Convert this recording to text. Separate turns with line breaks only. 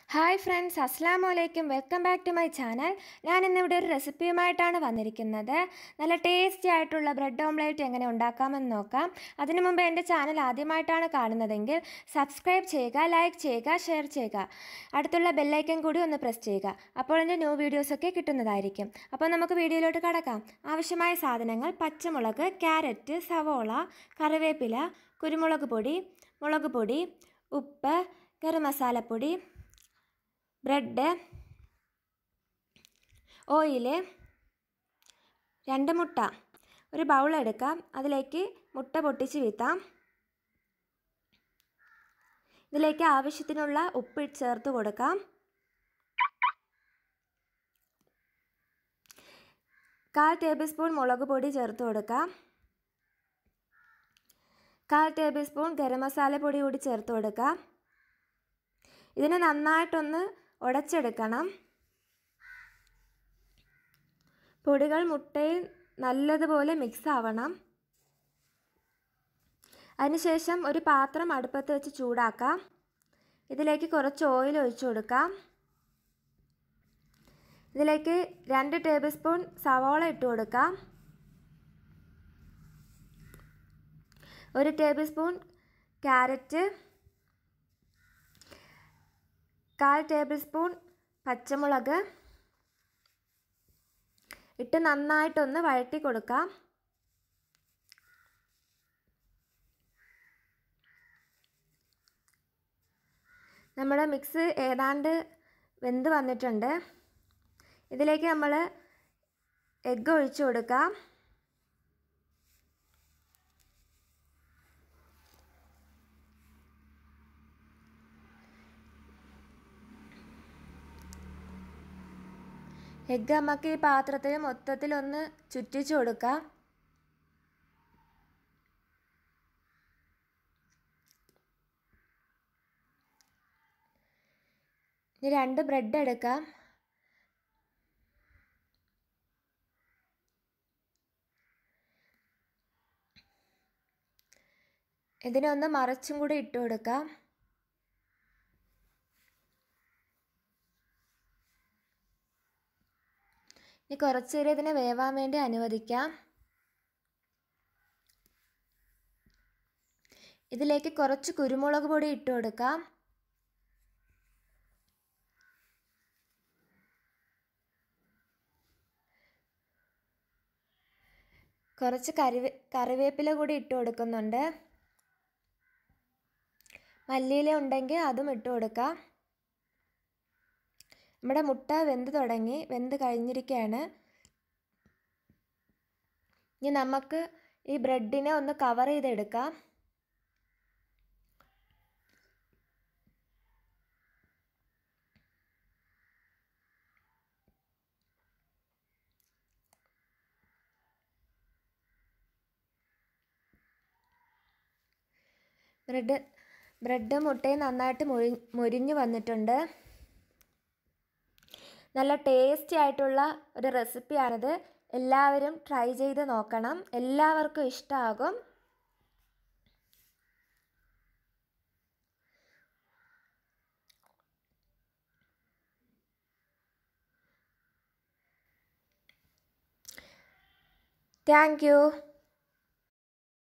hi friends അസ്സാം വലൈക്കും welcome back to my channel ഞാൻ ഇന്നിവിടെ ഒരു റെസിപ്പിയുമായിട്ടാണ് വന്നിരിക്കുന്നത് നല്ല ടേസ്റ്റി ആയിട്ടുള്ള ബ്രെഡ് ഓംലേറ്റ് എങ്ങനെ ഉണ്ടാക്കാമെന്ന് നോക്കാം അതിനു മുമ്പ് എൻ്റെ ചാനൽ ആദ്യമായിട്ടാണ് കാണുന്നതെങ്കിൽ സബ്സ്ക്രൈബ് ചെയ്യുക ലൈക്ക് ചെയ്യുക ഷെയർ ചെയ്യുക അടുത്തുള്ള ബെല്ലൈക്കൻ കൂടി ഒന്ന് പ്രസ് ചെയ്യുക അപ്പോൾ എൻ്റെ ന്യൂ വീഡിയോസൊക്കെ കിട്ടുന്നതായിരിക്കും അപ്പോൾ നമുക്ക് വീഡിയോയിലോട്ട് കടക്കാം ആവശ്യമായ സാധനങ്ങൾ പച്ചമുളക് ക്യാരറ്റ് സവോള കറിവേപ്പില കുരുമുളക് പൊടി മുളക് പൊടി ഉപ്പ് ഗരം മസാലപ്പൊടി ബ്രെഡ് ഓയില് രണ്ട് മുട്ട ഒരു ബൗൾ എടുക്കാം അതിലേക്ക് മുട്ട പൊട്ടിച്ച് വീത്താം ഇതിലേക്ക് ആവശ്യത്തിനുള്ള ഉപ്പ് ചേർത്ത് കൊടുക്കാം കാൽ ടേബിൾ സ്പൂൺ മുളക് പൊടി ചേർത്ത് കൊടുക്കാം കാൽ ടേബിൾ സ്പൂൺ ഗരം മസാല പൊടി കൂടി ചേർത്ത് കൊടുക്കാം ഇതിനെ നന്നായിട്ടൊന്ന് ഉടച്ചെടുക്കണം പൊടികൾ മുട്ടയിൽ നല്ലതുപോലെ മിക്സ് ആവണം അതിനുശേഷം ഒരു പാത്രം അടുപ്പത്ത് വെച്ച് ചൂടാക്കാം ഇതിലേക്ക് കുറച്ച് ഓയിൽ ഒഴിച്ചു കൊടുക്കാം ഇതിലേക്ക് രണ്ട് ടേബിൾ സ്പൂൺ സവോള ഇട്ട് കൊടുക്കാം ഒരു ടേബിൾ സ്പൂൺ ക്യാരറ്റ് കാൽ ടേബിൾ സ്പൂൺ പച്ചമുളക് ഇട്ട് നന്നായിട്ടൊന്ന് വഴറ്റി കൊടുക്കാം നമ്മുടെ മിക്സ് ഏതാണ്ട് വെന്ത് വന്നിട്ടുണ്ട് ഇതിലേക്ക് നമ്മൾ എഗ്ഗ് ഒഴിച്ചു കൊടുക്കാം എഗ്ഗ് നമുക്ക് ഈ പാത്രത്തിൽ മൊത്തത്തിലൊന്ന് ചുറ്റിച്ചു കൊടുക്കാം ഇനി രണ്ട് ബ്രെഡ് എടുക്കാം ഇതിനൊന്ന് മറച്ചും കൂടി ഇട്ട് കൊടുക്കാം ഇനി കുറച്ച് നേരം ഇതിനെ വേവാൻ വേണ്ടി അനുവദിക്കാം ഇതിലേക്ക് കുറച്ച് കുരുമുളക് പൊടി ഇട്ട് കൊടുക്കാം കുറച്ച് കറിവേ കറിവേപ്പില കൂടി ഇട്ട് കൊടുക്കുന്നുണ്ട് മല്ലിയില ഉണ്ടെങ്കിൽ അതും ഇട്ട് കൊടുക്കാം നമ്മുടെ മുട്ട വെന്ത് തുടങ്ങി വെന്ത് കഴിഞ്ഞിരിക്കുകയാണ് ഇനി നമുക്ക് ഈ ബ്രെഡിനെ ഒന്ന് കവർ ചെയ്തെടുക്കാം ബ്രെഡ് ബ്രെഡ് മുട്ടയും നന്നായിട്ട് മൊരി മൊരിഞ്ഞ് വന്നിട്ടുണ്ട് നല്ല ടേസ്റ്റി ആയിട്ടുള്ള ഒരു റെസിപ്പിയാണിത് എല്ലാവരും ട്രൈ ചെയ്ത് നോക്കണം എല്ലാവർക്കും ഇഷ്ടമാകും താങ്ക് യു